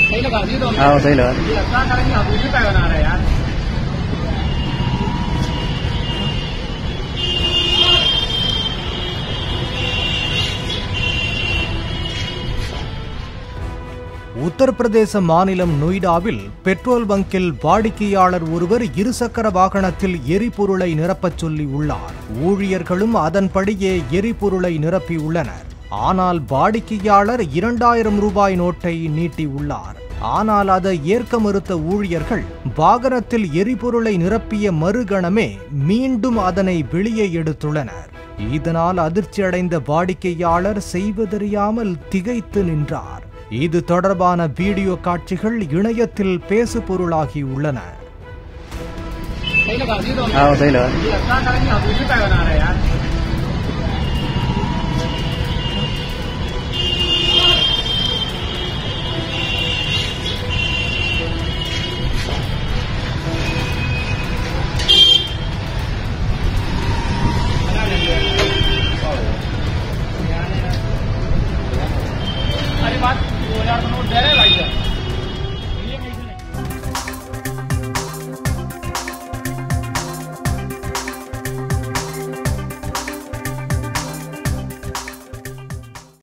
सही लगा दी तो हाँ सही लगा ये अच्छा करेंगे आप भी क्या बना रहे हैं यार உத்தரப்பிரதேச மாநிலம் நொய்டாவில் பெட்ரோல் பங்கில் வாடிக்கையாளர் ஒருவர் இருசக்கர வாகனத்தில் எரிபொருளை நிரப்பச் சொல்லி உள்ளார் ஊழியர்களும் அதன்படியே எரிபொருளை நிரப்பியுள்ளனர் ஆனால் வாடிக்கையாளர் இரண்டாயிரம் ரூபாய் நோட்டை நீட்டியுள்ளார் ஆனால் அதை ஏற்க மறுத்த ஊழியர்கள் வாகனத்தில் எரிபொருளை நிரப்பிய மறுகணமே மீண்டும் அதனை வெளியே எடுத்துள்ளனர் இதனால் அதிர்ச்சியடைந்த வாடிக்கையாளர் செய்வதறியாமல் திகைத்து நின்றார் இது தொடர்பான வீடியோ காட்சிகள் இணையத்தில் பேசுபொருளாகி உள்ளன सही लगा दी तो हाँ सही लगा ये अच्छा करेंगे आप भी क्या बना रहे हैं यार अरे बात दो हजार नोट दे रहे भाई साहब